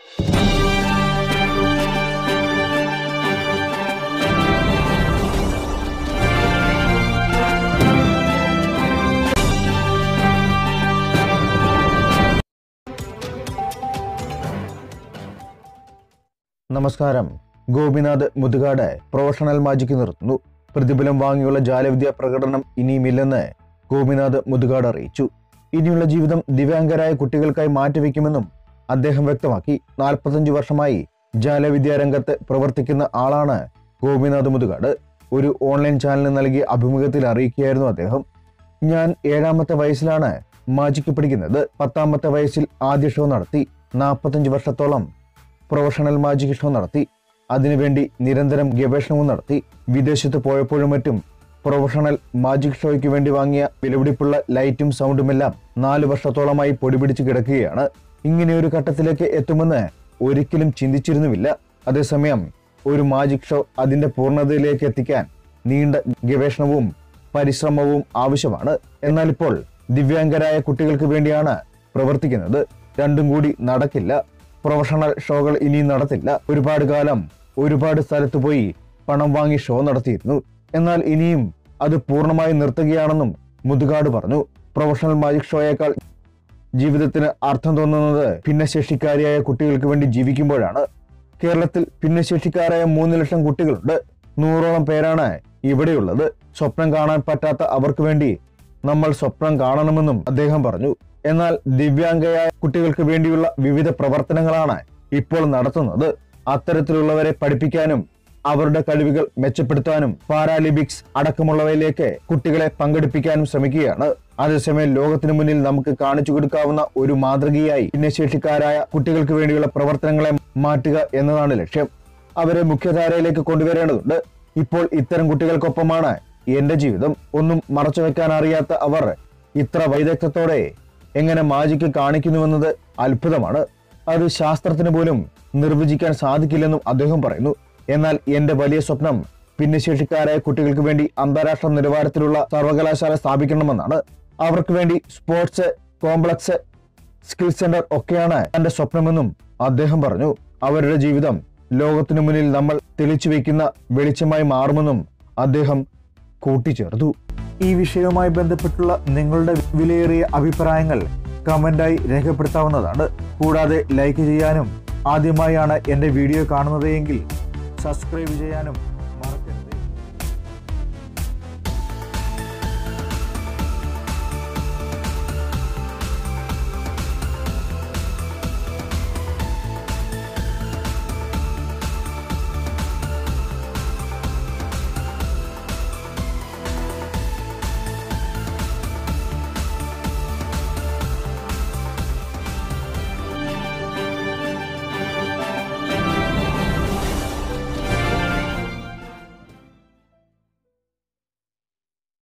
നമസ്കാരം Gopinath Muthukad professional magic നിർത്തുന്നു പ്രതിഫലം വാങ്ങിയുള്ള ജാലവിദ്യ പ്രകടനം ഇനിയുമില്ലെന്ന് ഗോപിനാഥ് മുതുകാട് അറിയിച്ചു ഇനിയുള്ള ജീവിതം ദിവ്യാംഗരായ കുട്ടികൾക്കായി മാറ്റിവെക്കുമെന്നും അദ്ദേഹം വ്യക്തമാക്കി നാൽപ്പത്തഞ്ച് വർഷമായി ജാലവിദ്യാ രംഗത്ത് പ്രവർത്തിക്കുന്ന ആളാണ് ഗോപിനാഥ് മുതുകാട് ഒരു ഓൺലൈൻ ചാനലിന് നൽകിയ അഭിമുഖത്തിൽ അറിയിക്കുകയായിരുന്നു അദ്ദേഹം ഞാൻ ഏഴാമത്തെ വയസ്സിലാണ് മാജിക്ക് പഠിക്കുന്നത് പത്താമത്തെ വയസ്സിൽ ആദ്യ ഷോ നടത്തി നാൽപ്പത്തഞ്ച് വർഷത്തോളം പ്രൊഫഷണൽ മാജിക് ഷോ നടത്തി അതിനുവേണ്ടി നിരന്തരം ഗവേഷണവും നടത്തി വിദേശത്ത് പോയപ്പോഴും മറ്റും പ്രൊഫഷണൽ മാജിക് ഷോയ്ക്ക് വേണ്ടി വാങ്ങിയ വിലപിടിപ്പുള്ള ലൈറ്റും സൗണ്ടുമെല്ലാം നാല് വർഷത്തോളമായി പൊടിപിടിച്ച് കിടക്കുകയാണ് ഇങ്ങനെ ഒരു ഘട്ടത്തിലേക്ക് എത്തുമെന്ന് ഒരിക്കലും ചിന്തിച്ചിരുന്നുമില്ല അതേസമയം ഒരു മാജിക് ഷോ അതിന്റെ പൂർണ്ണതയിലേക്ക് എത്തിക്കാൻ നീണ്ട ഗവേഷണവും പരിശ്രമവും ആവശ്യമാണ് എന്നാൽ ഇപ്പോൾ ദിവ്യാംഗരായ കുട്ടികൾക്ക് വേണ്ടിയാണ് പ്രവർത്തിക്കുന്നത് രണ്ടും കൂടി നടക്കില്ല പ്രൊഫഷണൽ ഷോകൾ ഇനി നടത്തില്ല ഒരുപാട് കാലം ഒരുപാട് സ്ഥലത്ത് പോയി പണം വാങ്ങി ഷോ നടത്തിയിരുന്നു എന്നാൽ ഇനിയും അത് പൂർണ്ണമായി നിർത്തുകയാണെന്നും മുതുകാട് പറഞ്ഞു പ്രൊഫഷണൽ മാജിക് ഷോയേക്കാൾ ജീവിതത്തിന് അർത്ഥം തോന്നുന്നത് ഭിന്നശേഷിക്കാരിയായ കുട്ടികൾക്ക് വേണ്ടി ജീവിക്കുമ്പോഴാണ് കേരളത്തിൽ ഭിന്നശേഷിക്കാരായ മൂന്ന് ലക്ഷം കുട്ടികളുണ്ട് നൂറോളം പേരാണ് ഇവിടെയുള്ളത് സ്വപ്നം കാണാൻ പറ്റാത്ത അവർക്ക് വേണ്ടി നമ്മൾ സ്വപ്നം കാണണമെന്നും അദ്ദേഹം പറഞ്ഞു എന്നാൽ ദിവ്യാംഗയായ കുട്ടികൾക്ക് വേണ്ടിയുള്ള വിവിധ പ്രവർത്തനങ്ങളാണ് ഇപ്പോൾ നടത്തുന്നത് അത്തരത്തിലുള്ളവരെ പഠിപ്പിക്കാനും അവരുടെ കഴിവുകൾ മെച്ചപ്പെടുത്താനും പാരാലിമ്പിക്സ് അടക്കമുള്ളവയിലേക്ക് കുട്ടികളെ പങ്കെടുപ്പിക്കാനും ശ്രമിക്കുകയാണ് അതേസമയം ലോകത്തിനു മുന്നിൽ നമുക്ക് കാണിച്ചു കൊടുക്കാവുന്ന ഒരു മാതൃകയായി ഭിന്നശേഷിക്കാരായ കുട്ടികൾക്ക് വേണ്ടിയുള്ള പ്രവർത്തനങ്ങളെ മാറ്റുക എന്നതാണ് ലക്ഷ്യം അവരെ മുഖ്യധാരയിലേക്ക് കൊണ്ടുവരേണ്ടതുണ്ട് ഇപ്പോൾ ഇത്തരം കുട്ടികൾക്കൊപ്പമാണ് എന്റെ ജീവിതം ഒന്നും മറച്ചു വെക്കാൻ അറിയാത്ത അവർ ഇത്ര വൈദഗ്ധ്യത്തോടെ എങ്ങനെ മാജിക്ക് കാണിക്കുന്നുവെന്നത് അത്ഭുതമാണ് അത് ശാസ്ത്രത്തിന് പോലും നിർവചിക്കാൻ സാധിക്കില്ലെന്നും അദ്ദേഹം പറയുന്നു എന്നാൽ എന്റെ വലിയ സ്വപ്നം ഭിന്നശേഷിക്കാരായ കുട്ടികൾക്ക് വേണ്ടി അന്താരാഷ്ട്ര നിലവാരത്തിലുള്ള സർവകലാശാല സ്ഥാപിക്കണമെന്നാണ് അവർക്ക് വേണ്ടി സ്പോർട്സ് കോംപ്ലക്സ് സ്കിൽ സെന്റർ ഒക്കെയാണ് എന്റെ സ്വപ്നമെന്നും അദ്ദേഹം പറഞ്ഞു അവരുടെ ജീവിതം ലോകത്തിനു മുന്നിൽ നമ്മൾ തെളിച്ചു വയ്ക്കുന്ന വെളിച്ചമായി മാറുമെന്നും അദ്ദേഹം കൂട്ടിച്ചേർത്തു ഈ വിഷയവുമായി ബന്ധപ്പെട്ടുള്ള നിങ്ങളുടെ വിലയേറിയ അഭിപ്രായങ്ങൾ കമന്റായി രേഖപ്പെടുത്താവുന്നതാണ് കൂടാതെ ലൈക്ക് ചെയ്യാനും ആദ്യമായാണ് എൻ്റെ വീഡിയോ കാണുന്നത് എങ്കിൽ സബ്സ്ക്രൈബ് ചെയ്യാനും